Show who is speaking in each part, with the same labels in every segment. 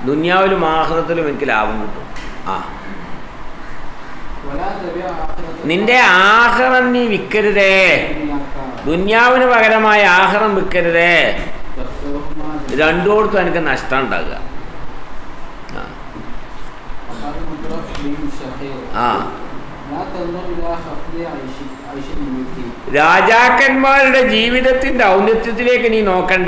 Speaker 1: ദുന്യാവിലും ആഹ്റത്തിലും എനിക്ക് ലാഭം കിട്ടും ആ
Speaker 2: ولا تبع آخرة
Speaker 1: നിന്റെ ആഹ്റം നീ വിൽക്കരുതേ
Speaker 2: دنياك
Speaker 1: ദുന്യാവിന് പകരമായ ആഹ്റം വിൽക്കരുതേ
Speaker 2: تخسرهما
Speaker 1: രണ്ടോടത്തും എനിക്ക് നഷ്ടം ഉണ്ടാകുക ആ
Speaker 2: وقال المتوفى بن الشهير
Speaker 1: ആ
Speaker 2: لا تنظر إلى خفض عيش عيش الملك
Speaker 1: രാജാക്കന്മാരുടെ ജീവിതത്തിന്റെ ഔന്നത്യത്തിലേക്ക് നീ നോക്കണ്ട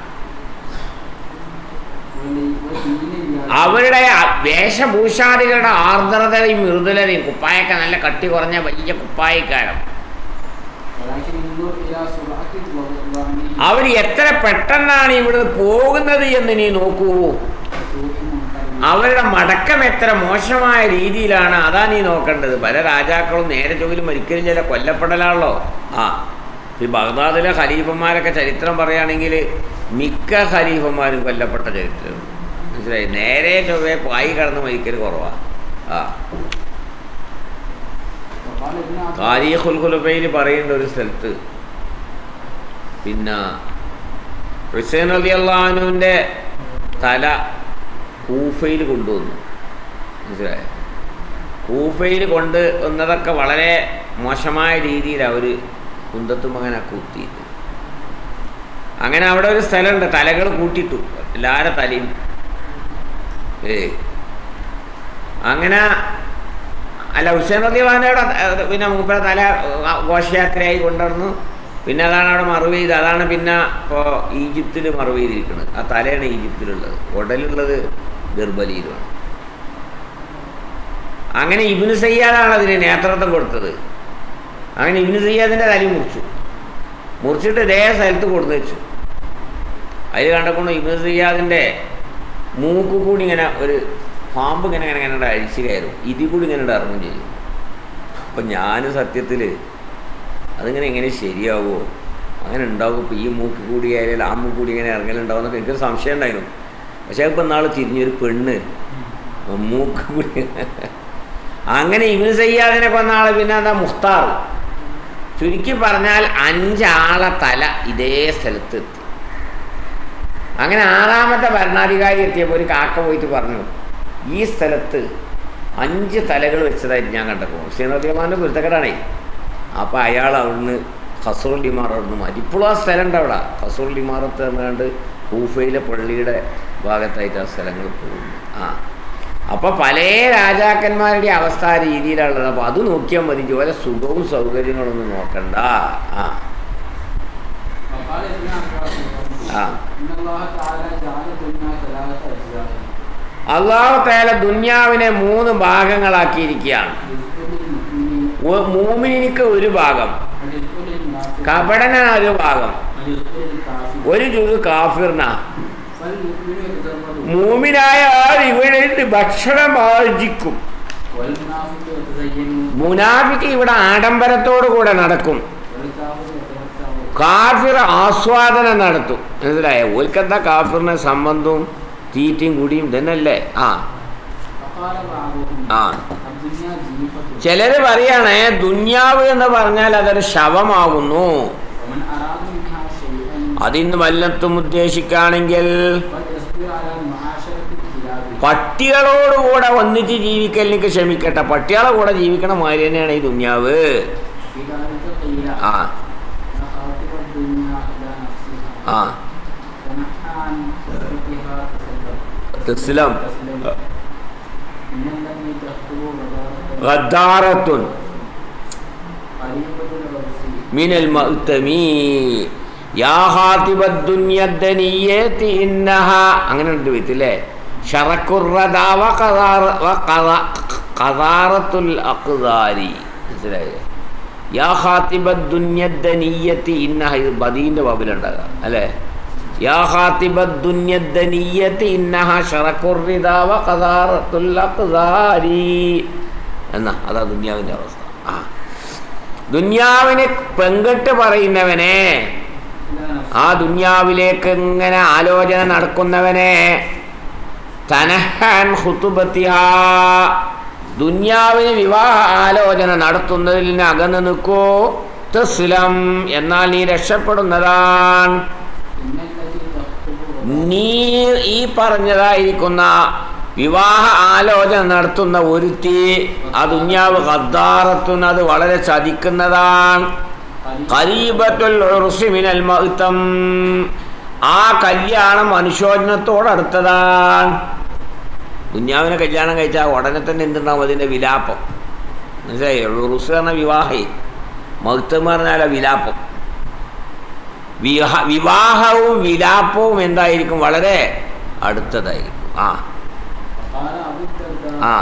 Speaker 2: ولي- ودين الله
Speaker 1: അവരുടെ ആ- വേഷഭൂഷാദികളുടെ ആർദ്രതയും മൃദുലതയും കുപ്പായൊക്കെ നല്ല കട്ടി കുറഞ്ഞ വലിയ കുപ്പായക്കാരം
Speaker 2: ولكن انظر إلى سرعة ظلامه
Speaker 1: അവർ എത്ര പെട്ടെന്നാണ് ഇവിടുന്ന് പോകുന്നത് എന്ന് നീ നോക്കൂ
Speaker 2: وسوء منقلب
Speaker 1: അവരുടെ മടക്കം എത്ര മോശമായ രീതിയിലാണ് അതാ നീ നോക്കേണ്ടത് പല രാജാക്കളും നേരെ ചൊവ്വിൽ മരിക്കലും ചില കൊല്ലപ്പെടലാണല്ലോ ആ ഈ ബഗ്ദാദിലെ ഖലീഫന്മാരൊക്കെ ചരിത്രം പറയുകയാണെങ്കിൽ മിക്ക ഖലീഫന്മാരും കൊല്ലപ്പെട്ട ചരിത്രം മനസ്സിലായി നേരെ ചൊവ്വേ പായി കടന്ന് മരിക്കൽ കുറവാണ് ആ
Speaker 2: وقال ابن عباس
Speaker 1: താരീഖുൽ ഖുലഫയിൽ പറയുന്ന ഒരു സ്ഥലത്ത് പിന്നെ ഹുസൈൻ അലി അള്ളഹാനുവിൻ്റെ തല കൂഫയിൽ കൊണ്ടുവന്നു മനസ്സിലായോ കൂഫയിൽ കൊണ്ട് വന്നതൊക്കെ വളരെ മോശമായ രീതിയിൽ അവർ കുന്തത്തും അങ്ങനെ കൂത്തി അങ്ങനെ അവിടെ ഒരു സ്ഥലമുണ്ട് തലകൾ കൂട്ടിയിട്ടു എല്ലാവരുടെ തലയും ഏ അങ്ങനെ അല്ല ഹുസൈൻ റദിവാനയുടെ പിന്നെ മൂപ്പര തല ആ, ഘോഷയാത്രയായി കൊണ്ടുവന്നു പിന്നെ അതാണ് അവിടെ മറവ് ചെയ്ത് അതാണ് പിന്നെ ഇപ്പോൾ ഈജിപ്തിൽ മറവ് ചെയ്തിരിക്കുന്നത് ആ തലയാണ് ഈജിപ്തിലുള്ളത് ഉടലുള്ളത് ദുർബലിയിലുമാണ് അങ്ങനെ ഇബിന് സയ്യാദാണ് അതിന് നേതൃത്വം കൊടുത്തത് അങ്ങനെ ഇബിന് സയ്യാദിൻ്റെ തലയും മുറിച്ചു മുറിച്ചിട്ട് ഇതേ സ്ഥലത്ത് കൊടുത്തു വെച്ചു അതിൽ കണ്ടപ്പോൾ ഇബിന് സയ്യാദിൻ്റെ മൂക്ക് കൂടി ഇങ്ങനെ ഒരു പാമ്പ് ഇങ്ങനെ ഇങ്ങനെ ഇങ്ങനെ അഴിച്ചു കയറും ഇതിൽ കൂടി ഇങ്ങനെ ഇറങ്ങും ചെയ്യും അപ്പം ഞാൻ സത്യത്തിൽ അതിങ്ങനെ എങ്ങനെ ശരിയാവുമോ അങ്ങനെ ഉണ്ടാവും ഇപ്പം ഈ മൂക്ക് കൂടി ആയാലും ആ മൂക്ക് കൂടി ഇങ്ങനെ ഇറങ്ങലുണ്ടാവും എന്നൊക്കെ എനിക്കൊരു സംശയം ഉണ്ടായിരുന്നു പക്ഷേ ഇപ്പം നാളെ തിരിഞ്ഞൊരു പെണ്ണ് മൂക്ക് കൂടി അങ്ങനെ ഇവന് സയ്യാദിനെ കൊന്ന ആൾ പിന്നെ എന്താ മുഖ്താർ ചുരുക്കി പറഞ്ഞാൽ അഞ്ചാളെ തല ഇതേ സ്ഥലത്ത് എത്തി അങ്ങനെ ആറാമത്തെ ഭരണാധികാരി എത്തിയപ്പോൾ ഒരു കാക്ക പോയിട്ട് പറഞ്ഞു ഈ സ്ഥലത്ത് അഞ്ച് തലകൾ വെച്ചതായിട്ട് ഞാൻ കണ്ടപ്പോൾ ഹുസൈൻ റഹ്മാൻ്റെ കുരുത്തക്കടാണേ അപ്പോൾ അയാൾ അവിടുന്ന് ഖസറുൽ ഡിമാർ അവിടുന്ന് മാറ്റി ഇപ്പോഴും ആ സ്ഥലം ഉണ്ട് അവിടെ ഖസറുൽ ഡിമാറത്ത് എന്നാണ്ട് കൂഫയിലെ പള്ളിയുടെ ഭാഗത്തായിട്ട് ആ സ്ഥലങ്ങൾ പോകുന്നു ആ അപ്പോൾ പല രാജാക്കന്മാരുടെ അവസ്ഥ ആ രീതിയിലുള്ളത് അപ്പോൾ അത് നോക്കിയാൽ മതി ജോല സുഖവും സൗകര്യങ്ങളൊന്നും നോക്കണ്ട ആ
Speaker 2: وقال ابن عباس
Speaker 1: آه.
Speaker 2: إن الله تعالى جعل الدنيا ثلاثة أجزاء
Speaker 1: അള്ളാഹു തേല ദുന്യാവിനെ മൂന്ന് ഭാഗങ്ങളാക്കിയിരിക്കുകയാണ്
Speaker 2: جزء للمؤمن
Speaker 1: ഒ- മൂമിനിക്ക് ഒരു ഭാഗം
Speaker 2: وجزء للمنافق
Speaker 1: കപടന ഒരു ഭാഗം
Speaker 2: وجزء للكافر
Speaker 1: ഒരു ജുഗ് കാഫിർന
Speaker 2: فالمؤمن يتزود
Speaker 1: മൂമിനായ ആൾ ഇവിടെ ഇരുന്ന് ഭക്ഷണം ആർജിക്കും
Speaker 2: والمنافق يتزين
Speaker 1: മുനാഫിക്ക് ഇവിടെ ആഡംബരത്തോടു കൂടെ നടക്കും
Speaker 2: والكافر يتمتع
Speaker 1: കാഫിർ ആസ്വാദനം നടത്തും മനസ്സിലായോ ഓൽക്കെന്താ കാഫിറിനെ സംബന്ധവും തീറ്റയും കുടിയും തന്നെയല്ലേ ആ
Speaker 2: فقال بعضهم
Speaker 1: ആ
Speaker 2: الدنيا جيفة
Speaker 1: ചിലര് പറയണേ ദുന്യാവ് എന്ന് പറഞ്ഞാൽ അതൊരു ശവമാകുന്നു
Speaker 2: ومن أراد منها شيئا
Speaker 1: അതിന്ന് വല്ലത്തും ഉദ്ദേശിക്കുകയാണെങ്കിൽ
Speaker 2: فليصبر على معاشرة الكلاب
Speaker 1: പട്ടികളോടുകൂടെ ഒന്നിച്ച് ജീവിക്കൽ എനിക്ക് ക്ഷമിക്കട്ടെ പട്ടികളെ കൂടെ ജീവിക്കണ മാതിരി തന്നെയാണ് ഈ ദുന്യാവ്
Speaker 2: في ذلك قيل
Speaker 1: ആ
Speaker 2: نخاطب الدنيا إلى نفسها
Speaker 1: ആ
Speaker 2: ونحى عن صفتها تسلم
Speaker 1: تسلم.
Speaker 2: إن الذي تخطب غدارة
Speaker 1: ഗദ്ദാറത്തുൻ
Speaker 2: قريبة الغرس
Speaker 1: മിനൽ മഅ്തമീ യാ ഹാത്തിബദ്ദുന്യദ്ദനിയത്തി ഇന്നഹ അങ്ങനെ ഉണ്ട് വിത്തില്ലേ ഷറക്കുറദാ വ ഖദാറ വ ഖദ- ഖദാറത്തുൽ അഖ്ദാരി മനസ്സിലായില്ലേ യാ ഹാത്തിബദ്ദുന്യദ്ദനിയത്തി ഇന്നഹ ഇത് ബദീൻ്റെ ബാബിലുണ്ടാകാം അല്ലേ യാ ഹാത്തിബദ്ദുന്യദ്ദനിയത്തി ഇന്നഹ ഷറക്കുറിദാ വ ഖദാറത്തുൽ അഖ്ദാരി എന്നാ അതാ ദുന്യാവിൻ്റെ അവസ്ഥ ആ ദുന്യാവിനെ പെങ്കട്ട് പറയുന്നവനെ
Speaker 2: إلى نفسها
Speaker 1: ആ ദുന്യാവിലേക്ക് ഇങ്ങനെ ആലോചന നടക്കുന്നവനെ തനഹാൻ ഹുത്തുബത്തിഹ ദുന്യാവിന് വിവാഹ ആലോചന നടത്തുന്നതിൽ നിന്ന് അകന്നു നിൽക്കൂ തസ്ലം എന്നാൽ നീ രക്ഷപ്പെടുന്നതാണ്
Speaker 2: إن التي تخطب
Speaker 1: നീ ഈ പറഞ്ഞതായിരിക്കുന്ന വിവാഹ ആലോചന നടത്തുന്ന ഒരുത്തി ആ ദുന്യാവ് ഖദ്ദാറത്തുന്ന അത് വളരെ ചതിക്കുന്നതാണ് ഖരീബത്തുൽ ഉർസി മിനൽ മഹ്തം ആ കല്യാണം അനുശോചനത്തോടടുത്തതാണ് ദുന്യാവിനെ കല്യാണം കഴിച്ചാൽ ഉടനെ തന്നെ എന്തുണ്ടാവും അതിൻ്റെ വിലാപം മനസ്സിലായി ഉറുസ് എന്ന വിവാഹി മഹ്തം എന്ന് പറഞ്ഞാൽ വിലാപം വിവാഹ വിവാഹവും വിലാപവും എന്തായിരിക്കും വളരെ അടുത്തതായിരിക്കും ആ
Speaker 2: قال أبو الدرداء
Speaker 1: ആ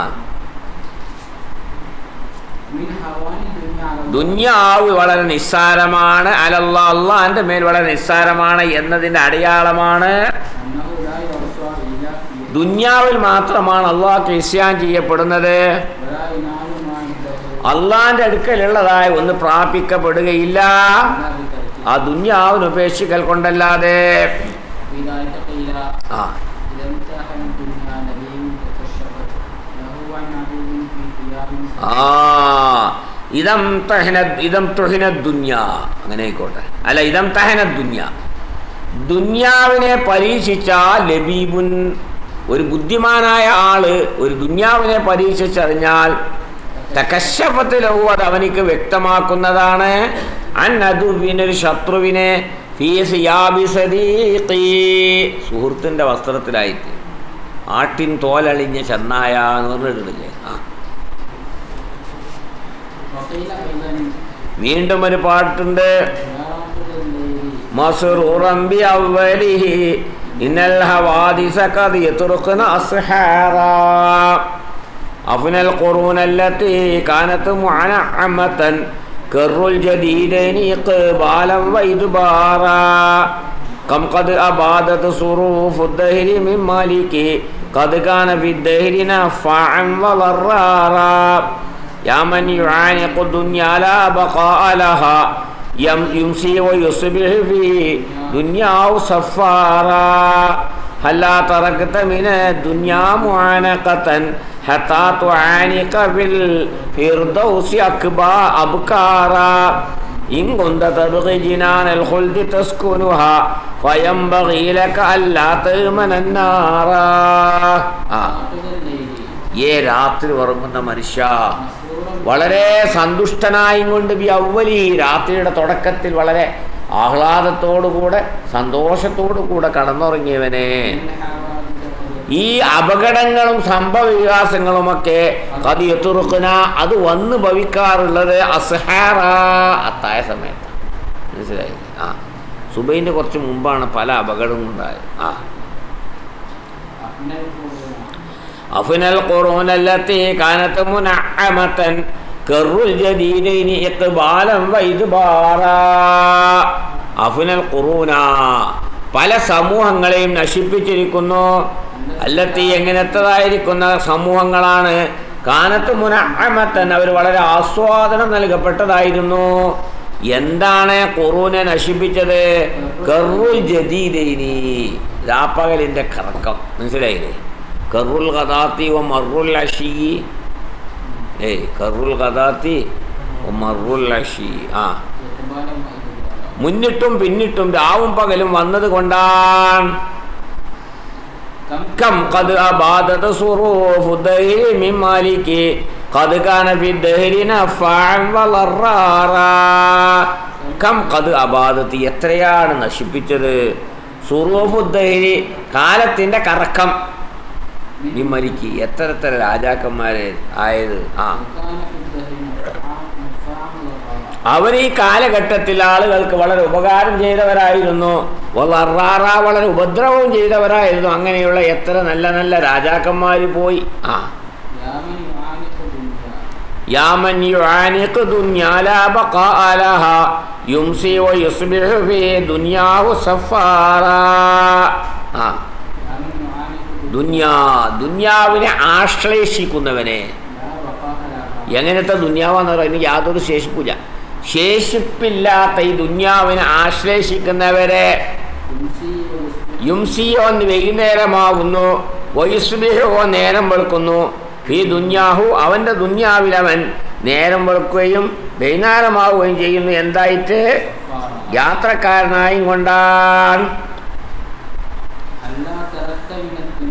Speaker 2: من هوان الدنيا على الله
Speaker 1: ദുന്യാവ് വളരെ നിസ്സാരമാണ് അലല്ല അള്ളാന്റെ മേൽ വളരെ നിസ്സാരമാണ് എന്നതിൻ്റെ അടയാളമാണ്
Speaker 2: أنه لا يرسى إلا فيه
Speaker 1: ദുന്യാവിൽ മാത്രമാണ് അള്ളാഹ് ക്രിസ്ത്യാൻ ചെയ്യപ്പെടുന്നത്
Speaker 2: ولا ينال ما عنده
Speaker 1: അള്ളാന്റെ അടുക്കലുള്ളതായി ഒന്ന് പ്രാപിക്കപ്പെടുകയില്ല
Speaker 2: إلا بتركه
Speaker 1: ആ ദുന്യാവിന് ഉപേക്ഷിക്കൽ കൊണ്ടല്ലാതെ
Speaker 2: في ذلك قيل
Speaker 1: ആ
Speaker 2: إذا امتحن الدنيا نبي تكشفت له عن عدو في ثياب
Speaker 1: ആ ഇതം തഹന ഇതം തുഹിന ദുന്യ അങ്ങനെ ആയിക്കോട്ടെ അല്ല ഇതം തഹന ദുന്യ ദുന്യാവിനെ പരീക്ഷിച്ച ലബീബുൻ ഒരു ബുദ്ധിമാനായ ആള് ഒരു ദുന്യാവിനെ പരീക്ഷിച്ചറിഞ്ഞാൽ തകശഫത്തിലഹു അത് അവനിക്ക് വ്യക്തമാക്കുന്നതാണ് അൻ അതുവിനൊരു ശത്രുവിനെ ഫീസ് യാബി സദീഖി സുഹൃത്തിൻ്റെ വസ്ത്രത്തിലായിട്ട് ആട്ടിൻ തോലളിഞ്ഞ ചെന്നായ എന്ന് പറഞ്ഞിട്ടില്ലേ ആ
Speaker 2: وقيل أيضا
Speaker 1: വീണ്ടും ഒരു പാട്ടുണ്ട്
Speaker 2: يا رافض الليل
Speaker 1: مسرورا بأوله إن الحوادث قد يتركن أسحارا أفنى القرون التي كانت منعمة كر الجديدين إقبالا وإدبارا كم قد أبادت صروف الدهر من مالك قد كان في الدهر نفعا وضرارا يا من يعانق الدنيا لا بقاء لها يم يمسي ويصبح في دنياه سفارا هلا تركت من الدنيا معانقة حتى تعانق في الفردوس أكبا أبكارا إن كنت تبغي جنان الخلد تسكنها فينبغي لك ألا تؤمن النار آه.
Speaker 2: رافض الليل
Speaker 1: ഏ രാത്രി ഉറങ്ങുന്ന മനുഷ്യ
Speaker 2: مسرورا
Speaker 1: വളരെ സന്തുഷ്ടനായും കൊണ്ട് ബി അവലി രാത്രിയുടെ തുടക്കത്തിൽ വളരെ ആഹ്ലാദത്തോടുകൂടെ സന്തോഷത്തോടുകൂടെ കടന്നുറങ്ങിയവനെ
Speaker 2: بالحوادث
Speaker 1: ഈ അപകടങ്ങളും സംഭവ വികാസങ്ങളുമൊക്കെ കതിയെത്തുറുക്കുന്ന അത് വന്ന് ഭവിക്കാറുള്ളത് അസഹാറ അത്തായ സമയത്താണ് മനസ്സിലായി ആ സുബൈൻ്റെ കുറച്ച് മുമ്പാണ് പല അപകടവും ഉണ്ടായത് ആ
Speaker 2: أفنى القرون
Speaker 1: أفنى القرون التي كانت منعمة كر الجديدين إقبالا وإدبارا أفنى القرون പല സമൂഹങ്ങളെയും നശിപ്പിച്ചിരിക്കുന്നു അല്ലത്തി എങ്ങനത്തതായിരിക്കുന്ന സമൂഹങ്ങളാണ് കാനത്ത് മുനഅമത്തൻ അവർ വളരെ ആസ്വാദനം നൽകപ്പെട്ടതായിരുന്നു എന്താണ് ഖുറൂനെ നശിപ്പിച്ചത് കറുൽ ജദീദൈനി രാപ്പകലിൻ്റെ കറക്കം മനസ്സിലായില്ലേ കറുൽ ഖദാത്തി വ മറുൽ അഷി ഏയ് കറുൽ ഖദാത്തി വ മറുൽ അഷി ആ
Speaker 2: إقبالا وإدبارا
Speaker 1: മുന്നിട്ടും പിന്നിട്ടും രാവും പകലും വന്നത് കൊണ്ടാണ്
Speaker 2: كم
Speaker 1: كم قد أبادت صروف الدهر من مالك قد كان في الدهر نفعا وضرارا كم قد أبادت എത്രയാണ് നശിപ്പിച്ചത് സുറൂഫുദ്ദഹരി കാലത്തിൻ്റെ കറക്കം വിമലിക്ക് എത്ര എത്ര രാജാക്കന്മാരെ ആയത് ആ
Speaker 2: وكان في الدهر نفعا نفعا وضرارا
Speaker 1: അവർ ഈ കാലഘട്ടത്തിൽ ആളുകൾക്ക് വളരെ ഉപകാരം ചെയ്തവരായിരുന്നു വളറാറ വളരെ ഉപദ്രവവും ചെയ്തവരായിരുന്നു അങ്ങനെയുള്ള എത്ര നല്ല നല്ല രാജാക്കന്മാർ പോയി ആ
Speaker 2: يا من يعانق الدنيا
Speaker 1: യാമൻ യുആനിഖ് ദുനിയാ ലാ ബഖാഅ ലഹാ യുംസി വയുസ്ബിഹു ഫീ ദുനിയാഹു സഫാറാ ആ
Speaker 2: يا من يعانق الدنيا
Speaker 1: ദുനിയാ ദുനിയാവിനെ ആശ്ലേഷിക്കുന്നവനെ
Speaker 2: لا بقاء لها
Speaker 1: എങ്ങനത്തെ ദുന്യാവെന്ന് പറയുന്നത് യാതൊരു ശേഷിപ്പില്ല ശേഷിപ്പില്ലാത്ത ഈ ദുന്യാവിനെ ആശ്ലേഷിക്കുന്നവരെ
Speaker 2: يمسي ويصبح
Speaker 1: യുംസിയോ എന്ന് വൈകുന്നേരമാകുന്നു വയുസ്ബിഹോ നേരം വെളുക്കുന്നു ഈ ദുന്യാഹു അവൻ്റെ ദുന്യാവിൽ അവൻ നേരം വെളുക്കുകയും വൈകുന്നേരമാവുകയും ചെയ്യുന്നു എന്തായിട്ട്
Speaker 2: كفارا
Speaker 1: യാത്രക്കാരനായും കൊണ്ടാണ്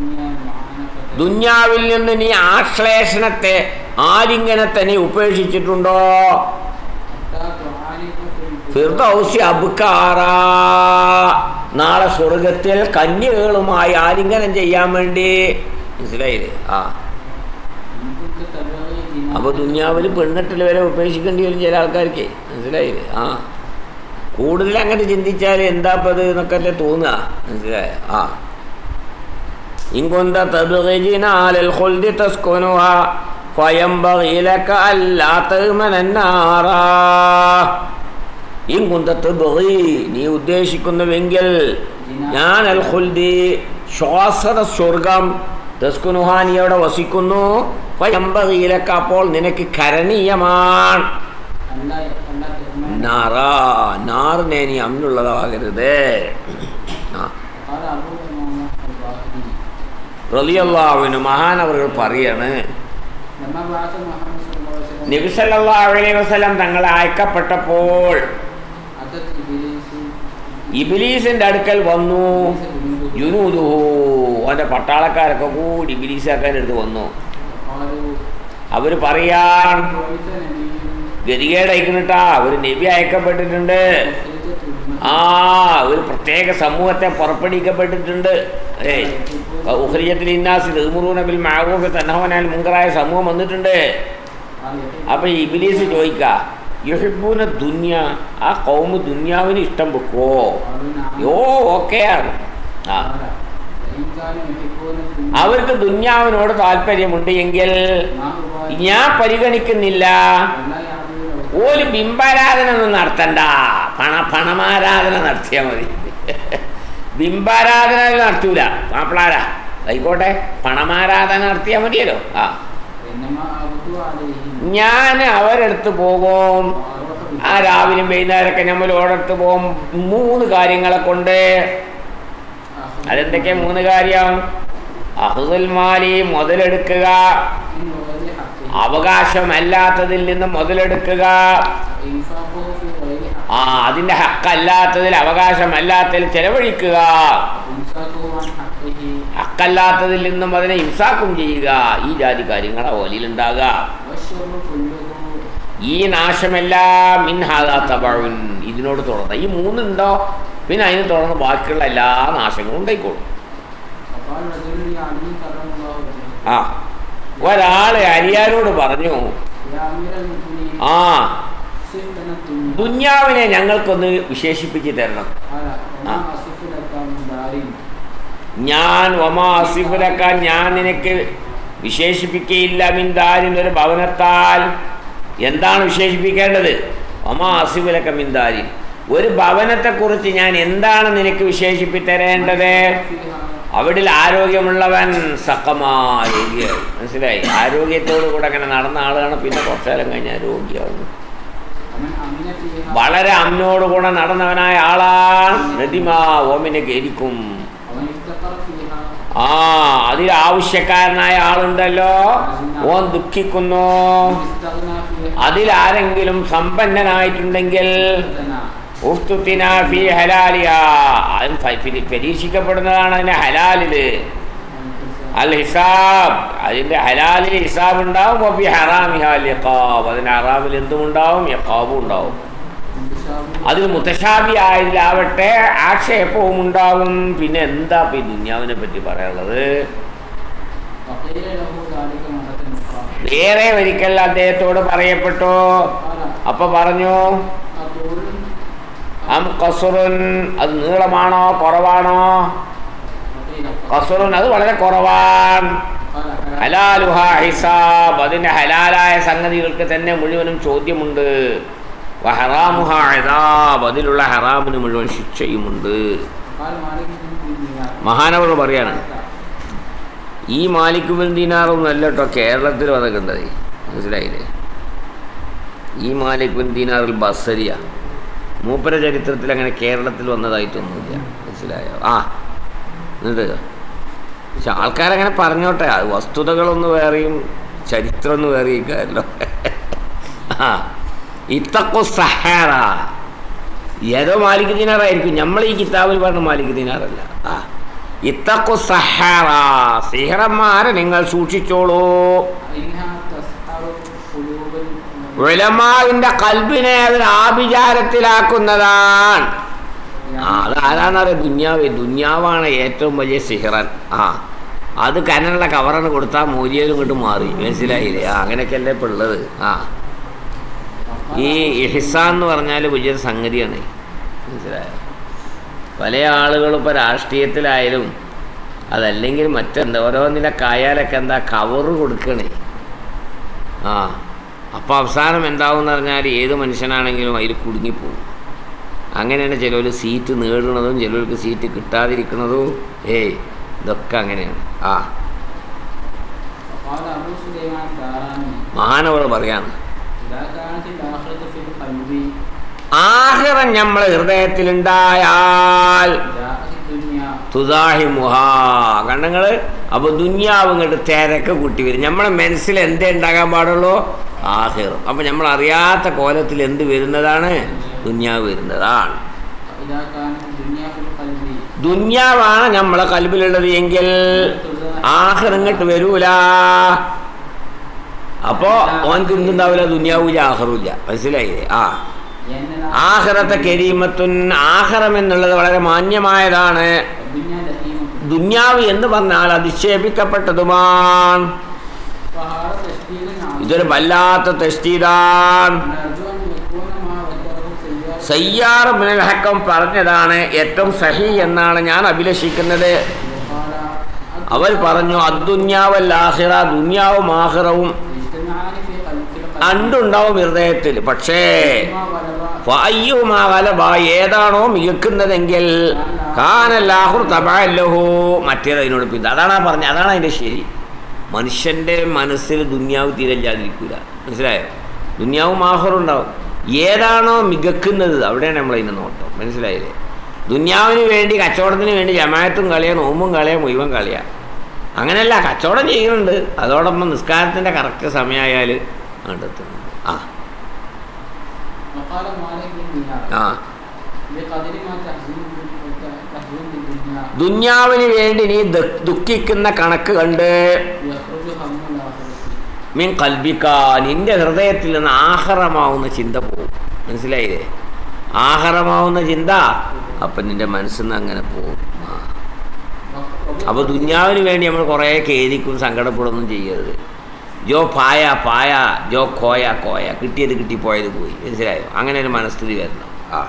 Speaker 2: الدنيا معانقة
Speaker 1: ദുന്യാവിൽ നിന്ന് നീ ആശ്ലേഷണത്തെ ആലിംഗനത്തെ നീ ഉപേക്ഷിച്ചിട്ടുണ്ടോ
Speaker 2: حتى تعانق في
Speaker 1: ഫിർദൗസി അബ്കാറ നാളെ സ്വർഗത്തിൽ കന്യകകളുമായി ആലിംഗനം ചെയ്യാൻ വേണ്ടി മനസ്സിലായില്ലേ ആ
Speaker 2: إن كنت تبغي جنان
Speaker 1: അപ്പോൾ ദുന്യാവിൽ പെണ്ണിട്ടിൽ വരെ ഉപേക്ഷിക്കേണ്ടി വരും ചില ആൾക്കാർക്ക് മനസ്സിലായില്ലേ ആ കൂടുതൽ അങ്ങനെ ചിന്തിച്ചാൽ എന്താ ഇപ്പം ഇത് എന്നൊക്കെ അല്ലേ തോന്നുക മനസ്സിലായ ആ ഇങ്കൊന്ത തബ്ഗിജിനാലൽ ഖുൽദി തസ്കുനുഹ ഫയംബഗി ലക അല്ലാ തഗ്മനന്നാറ ഇങ്കുന്ത തബ്ഗി നീ ഉദ്ദേശിക്കുന്നുവെങ്കിൽ ഞാൻ അൽ ഖുൽദി ശ്വാസത സ്വർഗം തസ്കുനുഹ നീ അവിടെ വസിക്കുന്നു ഫയംബഗി ലക അപ്പോൾ നിനക്ക് കരണീയമാണ്
Speaker 2: ألا ألا تؤمن
Speaker 1: നാറ നാറിനെ നീ അന്നുള്ളതാകരുത് ആ
Speaker 2: قال أبو أمامة الباهلي
Speaker 1: റലിയല്ലാവിന് മഹാനവറുകൾ പറയാണ്
Speaker 2: لما بعث محمد صلى الله عليه وسلم
Speaker 1: നബിസല്ലാ അലൈഹി വസല്ലം തങ്ങളെ അയക്കപ്പെട്ടപ്പോൾ
Speaker 2: أتت إبليس
Speaker 1: ഇബിലീസിന്റെ അടുക്കൽ വന്നു
Speaker 2: جنوده
Speaker 1: ജുനൂദുഹു അവന്റെ പട്ടാളക്കാരൊക്കെ കൂടി ഇബിലീസാക്കാൻ എടുത്ത് വന്നു
Speaker 2: قالوا
Speaker 1: അവർ പറയാൻ
Speaker 2: بعث نبي
Speaker 1: ഗതികേടയക്കുന്നിട്ടാ ഒരു നബി അയക്കപ്പെട്ടിട്ടുണ്ട്
Speaker 2: أخرجت أمته
Speaker 1: ആ ഒരു പ്രത്യേക സമൂഹത്തെ പുറപ്പെടുവിക്കപ്പെട്ടിട്ടുണ്ട് ഏയ് ഉഹ്രിയത്തിൽ ഇന്നാസ് തീമുറൂന ബിൽ മാറൂഫ് തന്നഹവനാൽ മുങ്കറായ സമൂഹം വന്നിട്ടുണ്ട്
Speaker 2: قال يحب
Speaker 1: അപ്പൊ ഈ ഇബിലീസ് ചോദിക്ക യുഹിബൂന ദുന്യ ആ കൗമ് ദുന്യാവിന് ഇഷ്ടം വെക്കുവോ
Speaker 2: قالوا نعم
Speaker 1: യോ ഓക്കെയാണ് ആ
Speaker 2: قال فإن كانوا يحبون الدنيا
Speaker 1: അവർക്ക് ദുന്യാവിനോട് താല്പര്യമുണ്ട് എങ്കിൽ
Speaker 2: ما أبالي
Speaker 1: ഞാൻ പരിഗണിക്കുന്നില്ല
Speaker 2: ولا يعبدون
Speaker 1: ഒരു ബിംബാരാധന ഒന്നും നടത്തണ്ട പണ പണമാരാധന നടത്തിയാൽ മതി ബിംബാരാധന നടത്തൂല മാപ്പിളാരാ ആയിക്കോട്ടെ പണമാരാധന നടത്തിയാൽ മതിയല്ലോ ആ
Speaker 2: إنما أعبد عليهم
Speaker 1: ഞാൻ അവരെടുത്ത് പോകും
Speaker 2: وأروح
Speaker 1: ആ രാവിലെയും വൈകുന്നേരമൊക്കെ നമ്മൾ ഓടത്ത് പോകും മൂന്ന് കാര്യങ്ങളെ കൊണ്ട്
Speaker 2: أخذ
Speaker 1: അതെന്തൊക്കെ മൂന്ന് കാര്യം അഹുദുൽ മാലി മുതലെടുക്കുക
Speaker 2: من غير حقه
Speaker 1: അവകാശമല്ലാത്തതിൽ നിന്ന് മുതലെടുക്കുക
Speaker 2: إنفاقه في غير
Speaker 1: ആ അതിൻ്റെ ഹക്കല്ലാത്തതിൽ അവകാശമല്ലാത്തതിൽ ചെലവഴിക്കുക
Speaker 2: إمساكه عن حقه
Speaker 1: ഹക്കല്ലാത്തതിൽ നിന്നും അതിനെ ഇൻസാക്കും ചെയ്യുക ഈ ജാതി കാര്യങ്ങൾ ഓലിലുണ്ടാകുക
Speaker 2: والشر كله
Speaker 1: ഈ നാശമെല്ലാം മിൻഹാദാ തബഴുൻ ഇതിനോട് തുടർന്ന് ഈ മൂന്നുണ്ടോ പിന്നെ അതിന് തുടർന്ന് ബാക്കിയുള്ള എല്ലാ നാശങ്ങളും ഉണ്ടായിക്കോളും
Speaker 2: وقال رجل لعلي كرم الله وجهه
Speaker 1: ആ ഒരാള് അരിയാരോട് പറഞ്ഞു
Speaker 2: يا أمير المؤمنين
Speaker 1: ആ
Speaker 2: صف لنا الدنيا
Speaker 1: ദുന്യാവിനെ ഞങ്ങൾക്കൊന്ന് വിശേഷിപ്പിച്ച് തരണം
Speaker 2: قال وما
Speaker 1: آه.
Speaker 2: أصف لك من دار
Speaker 1: ഞാൻ ഒമാ അസിഫുലക്കാൻ ഞാൻ നിനക്ക് വിശേഷിപ്പിക്കുകയില്ല മിന്താരിൻ ഒരു ഭവനത്താൽ എന്താണ് വിശേഷിപ്പിക്കേണ്ടത് ഒമാ അസിഫുലക്ക മിന്താരിൻ ഒരു ഭവനത്തെക്കുറിച്ച് ഞാൻ എന്താണ് നിനക്ക് വിശേഷിപ്പിത്തരേണ്ടത്
Speaker 2: فيها
Speaker 1: അവിടെ ആരോഗ്യമുള്ളവൻ സക്കമാരോഗ്യ മനസ്സിലായി ആരോഗ്യത്തോടു കൂടെ അങ്ങനെ നടന്ന ആളാണ് പിന്നെ കുറച്ചു കാലം കഴിഞ്ഞാൽ രോഗിയാവുന്നു
Speaker 2: ومن أمن فيها
Speaker 1: വളരെ അമ്നോടുകൂടെ നടന്നവനായ ആളാണ് നദിമാ ഓമിനെ ഗരിക്കും
Speaker 2: ومن افتقر فيها
Speaker 1: ആ അതിൽ ആവശ്യക്കാരനായ ആളുണ്ടല്ലോ ഓൻ ദുഃഖിക്കുന്നു
Speaker 2: ومن استغنى فيها
Speaker 1: അതിൽ ആരെങ്കിലും സമ്പന്നനായിട്ടുണ്ടെങ്കിൽ
Speaker 2: فتنا
Speaker 1: ഉഫ്തുത്തിന ഫീ ഹലാലിയ അത് ഫ- ഫി- പരീക്ഷിക്കപ്പെടുന്നതാണ് അതിന്റെ ഹലാലില് അൽ ഹിസാബ് അതിന്റെ ഹലാലിൽ ഹിസാബ് ഉണ്ടാവും അപ്പൊ ഹറാമിഹാൽ യക്കാബ് അതിന്റെ ഹറാമിൽ എന്തും ഉണ്ടാവും യക്കാബും ഉണ്ടാവും അതിൽ മുത്തശാബി ആയതിലാവട്ടെ ആക്ഷേപവും ഉണ്ടാവും പിന്നെ എന്താ ഇപ്പൊ ഈ ദുന്യാവിനെ പറ്റി പറയാനുള്ളത്
Speaker 2: فقيل له ذلك مرة أخرى
Speaker 1: വേറെ ഒരിക്കൽ അദ്ദേഹത്തോട് പറയപ്പെട്ടു
Speaker 2: قال
Speaker 1: അപ്പൊ പറഞ്ഞു
Speaker 2: أقول
Speaker 1: അം കസുറുൻ അത് നീളമാണോ കുറവാണോ
Speaker 2: وقيل
Speaker 1: കസുറുൻ അത് വളരെ കുറവാണ്
Speaker 2: قال حلال
Speaker 1: ഹലാലുഹ ഹിസാബ് അതിന്റെ ഹലാലായ സംഗതികൾക്ക് തന്നെ മുഴുവനും ചോദ്യമുണ്ട് വഹറാമുഹ ഇദാബ് അതിലുള്ള ഹറാമിന് മുഴുവൻ ശിക്ഷയുമുണ്ട്
Speaker 2: قال مالك بن دينار
Speaker 1: മഹാനവർ പറയാണ് ഈ മാലിക് ബിൻ ദീനാറൊന്നും അല്ല കേട്ടോ കേരളത്തിൽ അതൊക്കെ ഉണ്ടത് മനസ്സിലായില്ലേ ഈ മാലിക് ബിൻ ദീനാറിൽ ബസരിയ മൂപ്പര ചരിത്രത്തിൽ അങ്ങനെ കേരളത്തിൽ വന്നതായിട്ടൊന്നുമില്ല മനസ്സിലായോ ആ എന്നിട്ട് പക്ഷെ ആൾക്കാരങ്ങനെ പറഞ്ഞോട്ടെ അത് വസ്തുതകളൊന്ന് വേറെയും ചരിത്രം ഒന്ന് വേറെയിക്കാമല്ലോ ആ ഇത്തക്കു സഹാറ ഏതോ മാലിക് ദിനാറായിരിക്കും നമ്മൾ ഈ കിതാബിൽ പറഞ്ഞ മാലിക് ദിനാറല്ല ആ ഇത്തക്കു സഹറ സിഹറന്മാരെ നിങ്ങൾ സൂക്ഷിച്ചോളൂ
Speaker 2: فإنها تسحر قلوب
Speaker 1: ഉലമാവിന്റെ കൽബിനെ അത് ആഭിചാരത്തിലാക്കുന്നതാണ് ആ അത് ആരാന്നറിയ ദുന്യാവ് ദുന്യാവാണ് ഏറ്റവും വലിയ സിഹറൻ ആ അത് കനുള്ള കവറാണ് കൊടുത്താൽ മൂല്യം ഇങ്ങോട്ട് മാറി മനസ്സിലായില്ലേ ആ അങ്ങനെയൊക്കെയല്ലേ ഇപ്പം ഉള്ളത് ആ ഈ ഇഹിസാൻ എന്ന് പറഞ്ഞാൽ വലിയൊരു സംഗതിയാണ് മനസ്സിലായോ പല ആളുകളും ഇപ്പോൾ രാഷ്ട്രീയത്തിലായാലും അതല്ലെങ്കിൽ മറ്റെന്താ ഓരോന്നിലൊക്കെ ആയാലൊക്കെ എന്താ കവറ് കൊടുക്കണേ ആ അപ്പോൾ അവസാനം എന്താവും എന്ന് പറഞ്ഞാൽ ഏത് മനുഷ്യനാണെങ്കിലും അതിൽ കുടുങ്ങിപ്പോവും അങ്ങനെയാണ് ചിലവർ സീറ്റ് നേടുന്നതും ചിലവർക്ക് സീറ്റ് കിട്ടാതിരിക്കുന്നതും ഏയ് ഇതൊക്കെ അങ്ങനെയാണ് ആ
Speaker 2: وقال أبو سليمان الداراني
Speaker 1: മഹാനവർ പറയാണ്
Speaker 2: إذا كانت الآخرة في القلب
Speaker 1: ആഹിറം നമ്മളെ ഹൃദയത്തിലുണ്ടായാൽ
Speaker 2: جاءت الدنيا
Speaker 1: തുതാഹി മുഹാ കണ്ണങ്ങൾ അപ്പോൾ ദുന്യാവ് ഇങ്ങോട്ട് തിരക്ക് കൂട്ടി വരും നമ്മളെ മനസ്സിൽ എന്തേ ഉണ്ടാകാൻ പാടുള്ളൂ ആഹിർ അപ്പം നമ്മൾ അറിയാത്ത കോലത്തിൽ എന്ത് വരുന്നതാണ് ദുന്യാവ് വരുന്നതാണ്
Speaker 2: فإذا كانت الدنيا في القلب
Speaker 1: ദുന്യാവാണ് നമ്മളെ കൽബിലുള്ളത് എങ്കിൽ ആഹിർ ഇങ്ങോട്ട് വരൂല അപ്പോ ഓൻക്ക് എന്തുണ്ടാവില്ല ദുന്യാവൂല ആഹറുമില്ല മനസ്സിലായില്ലേ ആ
Speaker 2: لأن
Speaker 1: ആഹ്റത്തെ കരീമത്തുൻ ആഹ്റം എന്നുള്ളത് വളരെ മാന്യമായതാണ്
Speaker 2: الدنيا لئيمة
Speaker 1: ദുന്യാവ് എന്ന് പറഞ്ഞാൽ അധിക്ഷേപിക്കപ്പെട്ടതുമാണ്
Speaker 2: فهذا تشديد عظيم
Speaker 1: ഇതൊരു വല്ലാത്ത തെസ്റ്റീതാണ്
Speaker 2: نرجو أن يكون ما ذكره سيار
Speaker 1: സയ്യാർ ബിനുൽ ഹക്കം പറഞ്ഞതാണ് ഏറ്റവും സഹി എന്നാണ് ഞാൻ അഭിലഷിക്കുന്നത്
Speaker 2: وقال
Speaker 1: അവർ പറഞ്ഞു അദ്ദുന്യാവൽ ആഹിറ ദുന്യാവും ആഹിറവും
Speaker 2: اجتمعان في قلب في القلب
Speaker 1: രണ്ടുണ്ടാവും ഹൃദയത്തിൽ പക്ഷേ
Speaker 2: ما غلب
Speaker 1: ഫയ്യുമാകലബ ഏതാണോ മികക്കുന്നതെങ്കിൽ കാനല്ലാഹുർ തബാലഹു മറ്റേത് അതിനോട് പിന്നെ അതാണ് ആ പറഞ്ഞത് അതാണ് അതിൻ്റെ ശരി മനുഷ്യൻ്റെ മനസ്സിൽ ദുന്യാവ് തീരല്ലാതിരിക്കൂല മനസ്സിലായോ ദുന്യാവും ആഹറും ഉണ്ടാവും ഏതാണോ മികക്കുന്നത് അവിടെയാണ് നമ്മളതിൻ്റെ നോട്ടം മനസ്സിലായില്ലേ ദുന്യാവിന് വേണ്ടി കച്ചവടത്തിന് വേണ്ടി ജമായത്തും കളിയാ നോമ്പും കളിയാ മുഴുവൻ കളിയാ അങ്ങനെയല്ല കച്ചവടം ചെയ്യുന്നുണ്ട് അതോടൊപ്പം നിസ്കാരത്തിൻ്റെ കറക്റ്റ് സമയമായാൽ കണ്ടെത്തുന്നുണ്ട് ആ
Speaker 2: وقال مالك بن دينار
Speaker 1: ആ
Speaker 2: بقدر ما تحزن تحزن بالدنيا
Speaker 1: ദുന്യാവിന് വേണ്ടി നീ ദ- ദുഃഖിക്കുന്ന കണക്ക് കണ്ട്
Speaker 2: يخرج هم الآخرة
Speaker 1: മീൻ കൽബിക്ക നിന്റെ ഹൃദയത്തിൽ നിന്ന് ആഹാരമാവുന്ന ചിന്ത പോകും മനസ്സിലായില്ലേ ആഹാരമാവുന്ന ചിന്ത അപ്പം നിന്റെ മനസ്സിൽ നിന്ന് അങ്ങനെ പോകും ആ. അപ്പോൾ ദുന്യാവിന് വേണ്ടി നമ്മൾ കുറേ ഖേദിക്കും സങ്കടപ്പെടുകയൊന്നും ചെയ്യരുത് ജോ പായ പായ ജോ കോയ കോയ കിട്ടിയത് കിട്ടി പോയത് പോയി മനസ്സിലായോ അങ്ങനെ ഒരു മനസ്ഥിതി വരണം ആ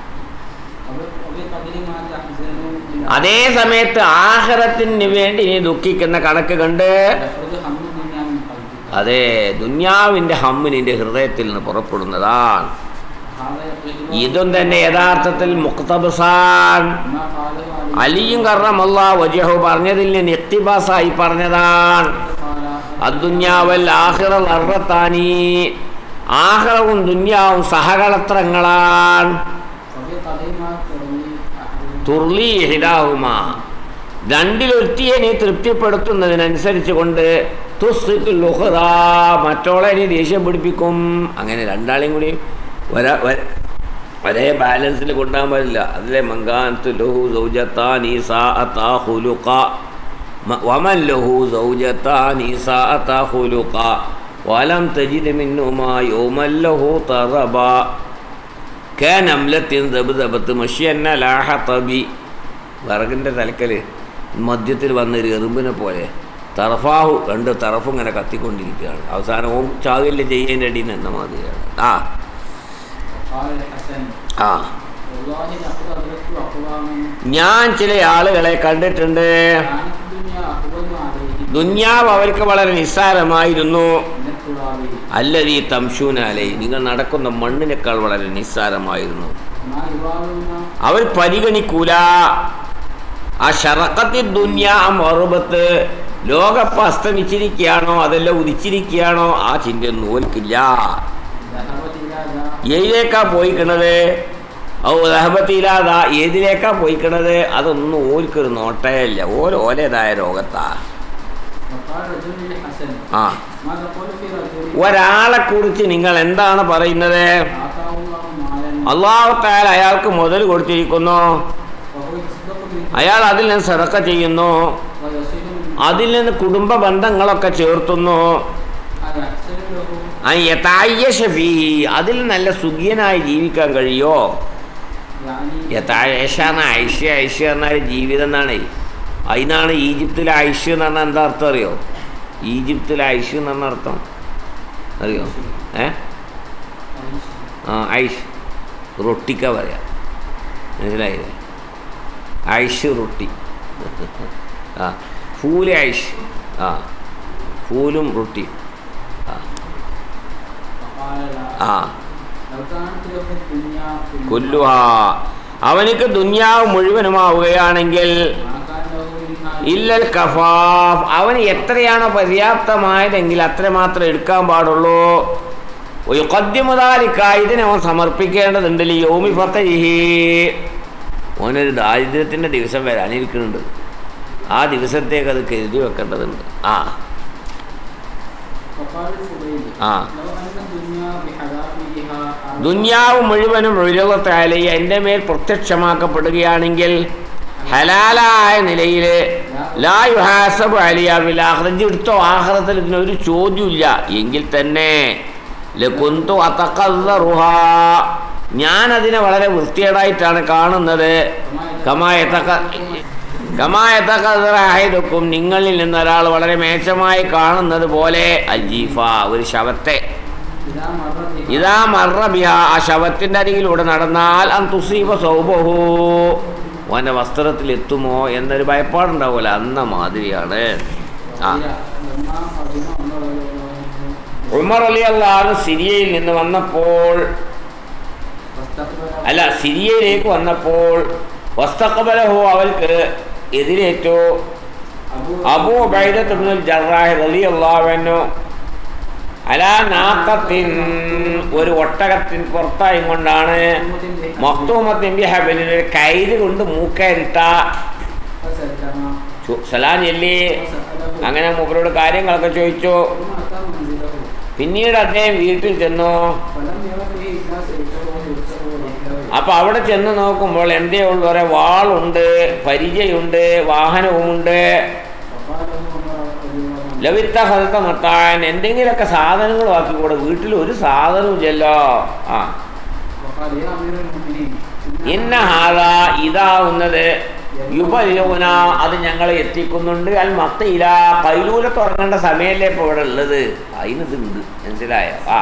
Speaker 2: وبقدر ما تحزن
Speaker 1: അതേ സമയത്ത് ആഹാരത്തിന് വേണ്ടി നീ ദുഃഖിക്കുന്ന കണക്ക് കണ്ട്
Speaker 2: يخرج هم الدنيا من قلبك
Speaker 1: അതെ ദുന്യാവിൻ്റെ ഹമ്മ് നിന്റെ ഹൃദയത്തിൽ നിന്ന് പുറപ്പെടുന്നതാണ്
Speaker 2: هذا يقتضي
Speaker 1: ഇതും തന്നെ യഥാർത്ഥത്തിൽ മുക്തബസാൻ
Speaker 2: ما قاله علي
Speaker 1: അലിയും കർണമല്ല വജഹു പറഞ്ഞതിൽ നിന്ന് ഇക്തിബാസായി പറഞ്ഞതാണ്
Speaker 2: قال
Speaker 1: അദ്ദുന്യാവൽ ആഹിറ അർറത്താനി ആഹ്റവും ദുന്യാവും സഹകളത്രങ്ങളാണ്
Speaker 2: وبقدر ما تروي أحد
Speaker 1: തുർലി ഹിഡാഹുമ രണ്ടിലൊരുത്തിയെ നീ തൃപ്തിപ്പെടുത്തുന്നതിനനുസരിച്ച് കൊണ്ട് തുസ്തിക്കുൽ ഉഖ്റ, മറ്റോളെ നീ ദേഷ്യം പിടിപ്പിക്കും അങ്ങനെ രണ്ടാളെയും കൂടി ഒര ഒര- ഒരേ ബാലൻസിൽ കൊണ്ടുപോകാൻ പാടില്ല അതിലെ മങ്കാനത്ത് ലഹു സൗജത്താ നീസാ അത്താ ഹുലുക്ക മ- വമൻ ലഹു സൗജത്താ നീസാ അത്താ ഹുലുക്ക വലം തജിദ് മിന്നുമാ യൗമൻ ലഹു തറബ കാനംലത്തിൻ ദബ് മഷിയന്ന ലാഹത്തബി വിറകിൻ്റെ തലക്കൽ മധ്യത്തിൽ വന്നൊരു എറുമ്പിനെ പോലെ തറഫാഹു രണ്ട് തറഫും ഇങ്ങനെ കത്തിക്കൊണ്ടിരിക്കുകയാണ് അവസാനം ഓം ചാകില്ല ചെയ്യുന്നതിൻ്റെ അടിയിൽ നിന്ന് എന്ന മാതിരിയാണ് ആ
Speaker 2: وقال الحسن
Speaker 1: ആ
Speaker 2: والله لقد أدركت أقواما
Speaker 1: ഞാൻ ചില ആളുകളെ കണ്ടിട്ടുണ്ട്
Speaker 2: كانت الدنيا أهون عليهم
Speaker 1: ദുന്യാവ് അവർക്ക് വളരെ നിസ്സാരമായിരുന്നു
Speaker 2: من التراب
Speaker 1: അല്ലതീ തംശൂനാലേ നിങ്ങൾ നടക്കുന്ന മണ്ണിനേക്കാൾ വളരെ നിസ്സാരമായിരുന്നു
Speaker 2: ما يبالون
Speaker 1: അവർ പരിഗണിക്കൂല ആ ഷറക്കത്തി ദുന്യ മറുപത്ത് ലോകപ്പ് അസ്തമിച്ചിരിക്കുകയാണോ അതല്ല ഉദിച്ചിരിക്കുകയാണോ ആ ചിന്തയൊന്നും ഓൽക്കില്ല
Speaker 2: ذهبت إلى ذا
Speaker 1: ഏതിലേക്കാ പോയിക്കണത് ഔ ദഹബത്തിലാത ഏതിലേക്കാ പോയിക്കണത് അതൊന്നും ഓൽക്കൊരു നോട്ടേ ഇല്ല ഓൽ ഓലേതായ ലോകത്താ
Speaker 2: وقال رجل للحسن
Speaker 1: ആ
Speaker 2: ما تقول في رجل
Speaker 1: ഒരാളെ കുറിച്ച് നിങ്ങൾ എന്താണ് പറയുന്നത്
Speaker 2: آتاه الله مالا
Speaker 1: അള്ളാഹുത്താൽ അയാൾക്ക് മുതൽ കൊടുത്തിരിക്കുന്നു
Speaker 2: وهو يتصدق منه
Speaker 1: അയാൾ അതിൽ നിന്ന് സദക്ക ചെയ്യുന്നു
Speaker 2: ويصل من
Speaker 1: അതിൽ നിന്ന് കുടുംബ ബന്ധങ്ങളൊക്കെ ചേർത്തുന്നു
Speaker 2: أيحسن له
Speaker 1: യഥായ്യഷ ഫീഹി അതിൽ നല്ല സുഖിയനായി ജീവിക്കാൻ കഴിയോ
Speaker 2: يعني
Speaker 1: യഥായഷ എന്ന ഐഷ ഐഷ എന്നാൽ ജീവിതം എന്നാണ് അതിനാണ് ഈജിപ്തിലെ ഐഷ എന്ന് പറഞ്ഞാൽ എന്താ അർത്ഥം അറിയോ ഈജിപ്തിലെ ഐഷ എന്ന് പറഞ്ഞ അർത്ഥം അറിയോ ഏ
Speaker 2: عيش
Speaker 1: ആ ഐഷ് റൊട്ടിക്ക പറയാം മനസ്സിലായില്ലേ ഐഷ് റൊട്ടി ആ ഫൂല് ഐഷ് ആ ഫൂലും റൊട്ടി ആ
Speaker 2: فقال لا
Speaker 1: ആ
Speaker 2: لو كانت له الدنيا كلها
Speaker 1: കൊല്ലുക അവനിക്ക് ദുന്യാവ് മുഴുവനുമാവുകയാണെങ്കിൽ
Speaker 2: ما كان له منها
Speaker 1: ഇല്ലൽ കഫാഫ് അവന് എത്രയാണോ പര്യാപ്തമായതെങ്കിൽ അത്രമാത്രം എടുക്കാൻ പാടുള്ളൂ ഒരു കൊദ്യമുതാലിക്ക ഇതിനെ അവൻ സമർപ്പിക്കേണ്ടതുണ്ട് യോമി ഫത്തഹി ഓനൊരു ദാരിദ്ര്യത്തിൻ്റെ ദിവസം വരാനിരിക്കുന്നുണ്ട് ആ ദിവസത്തേക്ക് അത് കരുതി വെക്കേണ്ടതുണ്ട് ആ
Speaker 2: فقال الفضيل
Speaker 1: آه.
Speaker 2: لو أن الدنيا بحذافيرها أردت
Speaker 1: ദുന്യാവ് മുഴുവനും ഒഴിലകത്തായാലേ എൻ്റെ മേൽ പ്രത്യക്ഷമാക്കപ്പെടുകയാണെങ്കിൽ ഹലാലായ നിലയിൽ ലാ യുഹാസബ് അലിയാവില്ല ആഹ്റജ് എടുത്തോ ആഹ്റത്തിൽ ഇതിനൊരു ചോദ്യമില്ല എങ്കിൽ തന്നെ ലകുന്തു അതക്കറുഹ ഞാൻ അതിനെ വളരെ വൃത്തികേടായിട്ടാണ് കാണുന്നത് കമായത്തക്ക കമായത്തക്കും നിങ്ങളിൽ നിന്ന് ഒരാൾ വളരെ മേച്ചമായി കാണുന്നത് പോലെ അൽജീഫ ഒരു ശവത്തെ
Speaker 2: إذا مر بها
Speaker 1: ഇതാ മറബിയ ആ ശവത്തിൻ്റെ അരികിലൂടെ നടന്നാൽ അൻ തുസീബ സൗബഹു ഓൻ്റെ വസ്ത്രത്തിൽ എത്തുമോ എന്നൊരു ഭയപ്പാടുണ്ടാവുമല്ലോ അന്ന മാതിരിയാണ് ആ
Speaker 2: وقيل لما قدم عمر رضي الله عنه
Speaker 1: ഉമർ അലി അള്ളാഹ് സിരിയയിൽ നിന്ന് വന്നപ്പോൾ
Speaker 2: واستقبل
Speaker 1: അല്ല സിരിയയിലേക്ക് വന്നപ്പോൾ വസ്തഖബലഹു അവർക്ക് എതിരേറ്റു
Speaker 2: أبو
Speaker 1: അബൂ ഉബൈദത്തുൽ ജറാഹ് റളിയല്ലാഹു അൻഹു അലാ നാഖത്തിൻ ഒരു ഒട്ടകത്തിൻ പുറത്തായും കൊണ്ടാണ് മക്തൂമത്തിൻ ബിഹബലിൽ ഒരു കൈര് കൊണ്ട് മൂക്കരിട്ട
Speaker 2: فسلم
Speaker 1: ചു- സലാം ചൊല്ലി
Speaker 2: وسأله
Speaker 1: അങ്ങനെ മൂപ്പരോട് കാര്യങ്ങളൊക്കെ ചോദിച്ചു
Speaker 2: ثم أتى منزله
Speaker 1: പിന്നീട് അദ്ദേഹം വീട്ടിൽ ചെന്നു
Speaker 2: فلم ير فيه إلا سيفه ويرسله رحله
Speaker 1: അപ്പൊ അവിടെ ചെന്ന് നോക്കുമ്പോൾ എന്തേ ഉള്ളു കുറെ വാളുണ്ട് പരിചയുണ്ട് വാഹനവുമുണ്ട്
Speaker 2: فقال له عمر رضي الله عنه
Speaker 1: ലവിത്ത ഹലത്ത മത്താൻ എന്തെങ്കിലുമൊക്കെ സാധനങ്ങളും ആക്കിക്കൂടെ വീട്ടിൽ ഒരു സാധനവും ചെല്ലോ ആ
Speaker 2: وقال يا أمير المؤمنين
Speaker 1: ഇന്ന ഹാദ ഇതാവുന്നത് യുപയോന അത് ഞങ്ങളെ എത്തിക്കുന്നുണ്ട് അൽ മത്തയില കൈലൂല തുടങ്ങേണ്ട സമയമല്ലേ ഇപ്പോൾ ഇവിടെ ഉള്ളത് അതിനിതുണ്ട് മനസ്സിലായോ ആ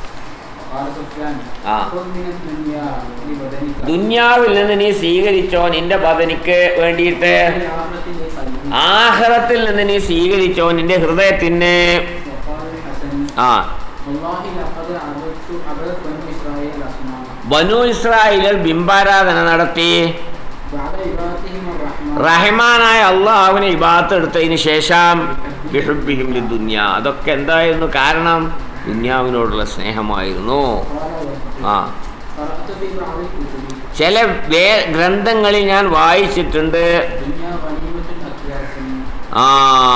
Speaker 2: وقال سفيان
Speaker 1: آه.
Speaker 2: خذ من الدنيا لبدنك
Speaker 1: ദുന്യാവിൽ നിന്ന് നീ സ്വീകരിച്ചോ നിന്റെ പതനിക്ക് വേണ്ടിയിട്ട്
Speaker 2: ولآخرة لقلبك
Speaker 1: ആഹ്റത്തിൽ നിന്ന് നീ സ്വീകരിച്ചോ നിന്റെ ഹൃദയത്തിന്
Speaker 2: وقال الحسن
Speaker 1: ആ
Speaker 2: والله لقد عبدت عبدت بنو إسرائيل الأصنام
Speaker 1: ബനു ഇസ്രായേലിൽ ബിംബാരാധന നടത്തി
Speaker 2: بعد عبادتهم الرحمن
Speaker 1: റഹ്മാനായ അള്ളാഹുവിനെ ഇബാത്ത് എടുത്തതിന് ശേഷം ബിഹുബിഹിം ദുന്യ അതൊക്കെ എന്തായിരുന്നു കാരണം ദുന്യാവിനോടുള്ള സ്നേഹമായിരുന്നു
Speaker 2: قال والحسن
Speaker 1: ആ
Speaker 2: قرأت في بعض الكتب
Speaker 1: ചില വേ ഗ്രന്ഥങ്ങളിൽ ഞാൻ വായിച്ചിട്ടുണ്ട്
Speaker 2: الدنيا غنيمة أكياس
Speaker 1: ആ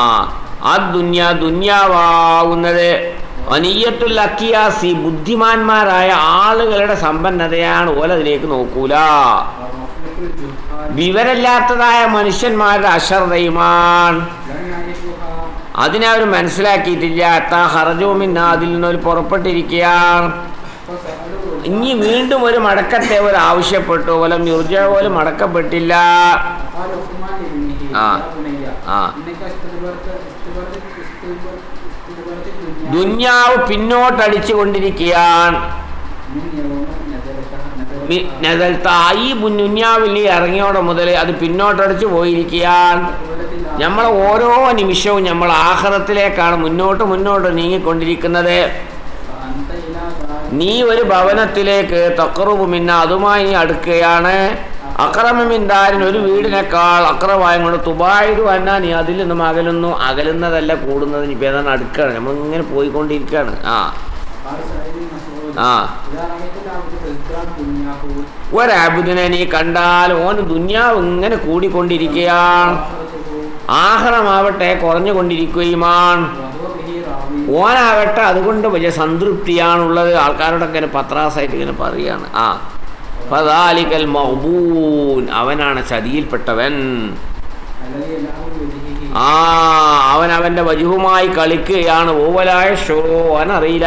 Speaker 1: ആ ദുന്യ ദുന്യാവാകുന്നത് അനീയത്തുൽ അക്കിയാസി ബുദ്ധിമാന്മാരായ ആളുകളുടെ സമ്പന്നതയാണ് ഓലതിലേക്ക് നോക്കൂല
Speaker 2: ومفلح الجهال
Speaker 1: വിവരമില്ലാത്തതായ മനുഷ്യന്മാരുടെ അശ്രദ്ധയുമാണ്
Speaker 2: لم يعرفها
Speaker 1: അതിനെ അവർ മനസ്സിലാക്കിയിട്ടില്ല എത്താ ഹർജോമിന്ന അതിൽ നിന്നൊരു പുറപ്പെട്ടിരിക്കുകയാണ്
Speaker 2: فسألوا
Speaker 1: ഇനി വീണ്ടും ഒരു മടക്കത്തെ അവർ ആവശ്യപ്പെട്ടു പോലും യുർജ പോലും മടക്കപ്പെട്ടില്ല
Speaker 2: قال عثمان لابنه
Speaker 1: آه.
Speaker 2: يا بني
Speaker 1: آه.
Speaker 2: إنك استدبرت استدبرت استدبرت استدبرت الدنيا
Speaker 1: ദുന്യാവ് പിന്നോട്ടടിച്ചു കൊണ്ടിരിക്കുകയാണ്
Speaker 2: من يوم نزلت
Speaker 1: മി-
Speaker 2: نزلت
Speaker 1: നദൽത്ത ഈ ദുന്യാവിൽ നീ ഇറങ്ങിയോടെ മുതൽ അത് പിന്നോട്ടടിച്ചു പോയിരിക്കുകയാണ് നമ്മൾ ഓരോ നിമിഷവും നമ്മൾ ആഹ്റത്തിലേക്കാണ് മുന്നോട്ട് മുന്നോട്ട് നീങ്ങിക്കൊണ്ടിരിക്കുന്നത്
Speaker 2: فأنت إلى ذلك
Speaker 1: നീ ഒരു ഭവനത്തിലേക്ക് തക്കറുബ് മിന്ന അതുമായി നീ അടുക്കുകയാണ് അക്രമമിന്താരിന് ഒരു വീടിനേക്കാൾ അക്രമായി കൊണ്ട് തുബായിരു വന്നാ നീ അതിൽ നിന്നും അകലുന്നു അകലുന്നതല്ല കൂടുന്നത് ഇപ്പം ഏതാണ് അടുക്കാണ് നമ്മളിങ്ങനെ പോയിക്കൊണ്ടിരിക്കുകയാണ് ആ
Speaker 2: قال سعيد بن مسعود
Speaker 1: آه.
Speaker 2: إذا رأيت العبد تزداد دنياه
Speaker 1: ഒരാബുദിനെ നീ കണ്ടാൽ ഓന് ദുന്യാവ് ഇങ്ങനെ കൂടിക്കൊണ്ടിരിക്കുകയാണ്
Speaker 2: وآخرته
Speaker 1: ആഹ്റമാവട്ടെ കുറഞ്ഞുകൊണ്ടിരിക്കുകയുമാണ്
Speaker 2: وهو به راضي
Speaker 1: ഓനാവട്ടെ അതുകൊണ്ട് വലിയ സംതൃപ്തിയാണുള്ളത് ആൾക്കാരോടൊക്കെ ഇങ്ങനെ പത്രാസായിട്ട് ഇങ്ങനെ പറയുകയാണ് ആ ഫദാലിക്കൽ മഹ്ബൂൻ അവനാണ് ചതിയിൽപ്പെട്ടവൻ
Speaker 2: الذي له بوجهه
Speaker 1: ആ അവൻ അവൻ്റെ വജുവുമായി കളിക്കുകയാണ് ഓവലായ ഷോ അവനറിയില്ല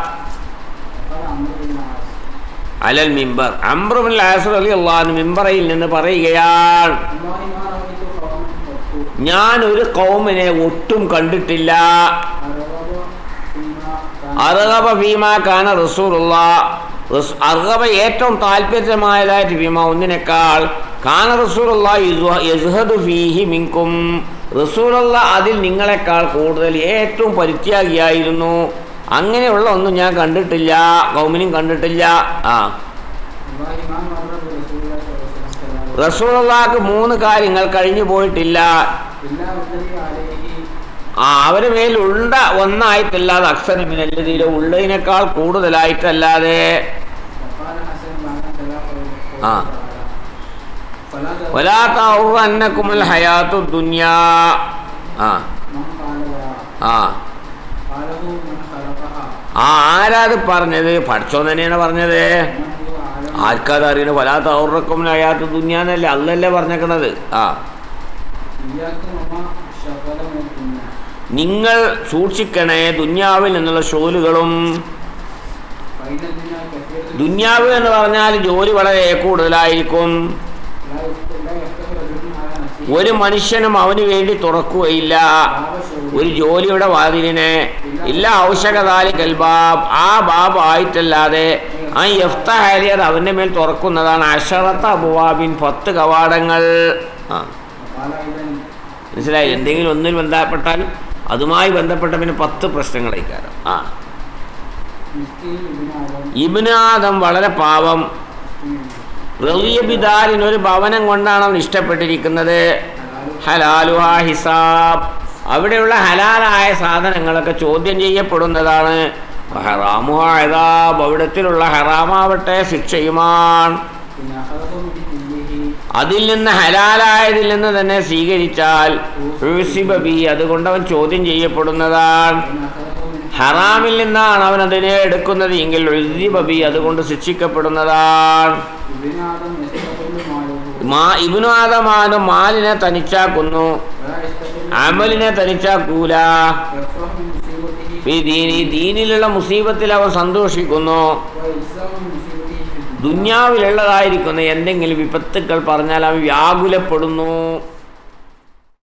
Speaker 2: قال عمرو بن العاص
Speaker 1: അലൽ മിമ്പർ അമ്രുബിൻ ആസർ അലി അള്ളാഹ് മിമ്പറയിൽ നിന്ന് പറയുകയാണ്
Speaker 2: والله ما رأيت قوما قط
Speaker 1: ഞാൻ ഒരു കൗമിനെ ഒട്ടും കണ്ടിട്ടില്ല
Speaker 2: أرغب فيما كان
Speaker 1: അർഹബ ഭീമ കാന റസൂലുള്ള അർഹബ ഏറ്റവും താല്പര്യമായതായിട്ട് ഭീമ ഒന്നിനേക്കാൾ കാന റസൂലുള്ള യസ്ഹദു ഫീഹി മിങ്കും റസൂലുള്ള അതിൽ നിങ്ങളെക്കാൾ കൂടുതൽ ഏറ്റവും പരിത്യാഗിയായിരുന്നു അങ്ങനെയുള്ള ഒന്നും ഞാൻ കണ്ടിട്ടില്ല കൗമിനും കണ്ടിട്ടില്ല ആ
Speaker 2: والله ما مر برسول الله صلى الله عليه وسلم
Speaker 1: റസൂലുള്ളാക്ക് മൂന്ന് കാര്യങ്ങൾ കഴിഞ്ഞു പോയിട്ടില്ല
Speaker 2: إلا والذي عليه
Speaker 1: ആ അവരെ മേൽ ഉണ്ട ഒന്നായിട്ടല്ലാതെ അക്ഷരമിനല്ലതിലെ ഉള്ളതിനേക്കാൾ കൂടുതലായിട്ടല്ലാതെ
Speaker 2: وقال حسن بعد تلاقى قوله
Speaker 1: آه.
Speaker 2: تعالى فلا تغ-
Speaker 1: വലാ തൗറന്നക്കുമുൽ ഹയാത്തു ദുനിയാ ആ
Speaker 2: من قال لا
Speaker 1: ആ
Speaker 2: قاله من خلقها
Speaker 1: ആ ആരാത് പറഞ്ഞത് പഠിച്ചോൻ തന്നെയാണ് പറഞ്ഞത്
Speaker 2: من هو أعلم
Speaker 1: ആർക്കാത് അറിയണത് വലാ തൗറക്കുമുൽ ഹയാത്തു ദുനിയാന്നല്ലേ അല്ലല്ലേ പറഞ്ഞേക്കണത് ആ
Speaker 2: إياكم وما شغل من الدنيا
Speaker 1: നിങ്ങൾ സൂക്ഷിക്കണേ ദുന്യാവിൽ നിന്നുള്ള ഷോലുകളും
Speaker 2: فإن الدنيا كثيرة
Speaker 1: ദുന്യാവ് എന്ന് പറഞ്ഞാൽ ജോലി വളരെ കൂടുതലായിരിക്കും
Speaker 2: لا يفتح لا يفتح رجل على نفسه
Speaker 1: ഒരു മനുഷ്യനും അവന് വേണ്ടി തുറക്കുകയില്ല
Speaker 2: باب شغله
Speaker 1: ഒരു ജോലിയുടെ വാതിലിനെ ഇല്ല ഔഷകതാലി കൽബാബ് ആ ബാബ് ആയിട്ടല്ലാതെ ആ യഫ്തഹാലി അത് അവൻ്റെ മേൽ തുറക്കുന്നതാണ് അഷറത്ത അബുവാബിൻ പത്ത് കവാടങ്ങൾ ആ
Speaker 2: وقال أيضا
Speaker 1: മനസ്സിലായി എന്തെങ്കിലും ഒന്നിൽ ബന്ധപ്പെട്ടാൽ അതുമായി ബന്ധപ്പെട്ട പിന്നെ പത്ത് പ്രശ്നങ്ങളേക്കാരം ആ
Speaker 2: مسكين ابن آدم
Speaker 1: ഇബിനാദം വളരെ പാവം റലിയബിദാരിൻ ഒരു ഭവനം കൊണ്ടാണ് അവൻ ഇഷ്ടപ്പെട്ടിരിക്കുന്നത് ഹലാലുഹ ഹിസാബ് അവിടെയുള്ള ഹലാലായ സാധനങ്ങളൊക്കെ ചോദ്യം ചെയ്യപ്പെടുന്നതാണ് ഹറാമുഹ അതാബ് അവിടത്തിലുള്ള ഹറാമാവട്ടെ ശിക്ഷയുമാണ്
Speaker 2: إن أخذه من كله
Speaker 1: അതിൽ നിന്ന് ഹലാലായതിൽ നിന്ന് തന്നെ സ്വീകരിച്ചാൽ ഉഴ്സിബ ബി അതുകൊണ്ട് അവൻ ചോദ്യം ചെയ്യപ്പെടുന്നതാണ്
Speaker 2: إن أخذه من
Speaker 1: ഹറാമിൽ നിന്നാണ് അവൻ അതിനെ എടുക്കുന്നത് എങ്കിൽ ഉഴ്സിബ ബി അതുകൊണ്ട് ശിക്ഷിക്കപ്പെടുന്നതാണ്
Speaker 2: ابن آدم يستقل ماله
Speaker 1: മാ ഇബിനു ആദമാനും മാലിനെ തനിച്ചാക്കുന്നു
Speaker 2: ولا يستقل
Speaker 1: അമലിനെ തനിച്ചാക്കൂല
Speaker 2: يفرح من مصيبته
Speaker 1: ഈ ദീനി ദീനിലുള്ള മുസീബത്തിൽ അവൻ സന്തോഷിക്കുന്നു
Speaker 2: ويلزم من مصيبته في الدنيا
Speaker 1: ദുന്യാവിലുള്ളതായിരിക്കുന്ന എന്തെങ്കിലും വിപത്തുക്കൾ പറഞ്ഞാൽ അവൻ വ്യാകുലപ്പെടുന്നു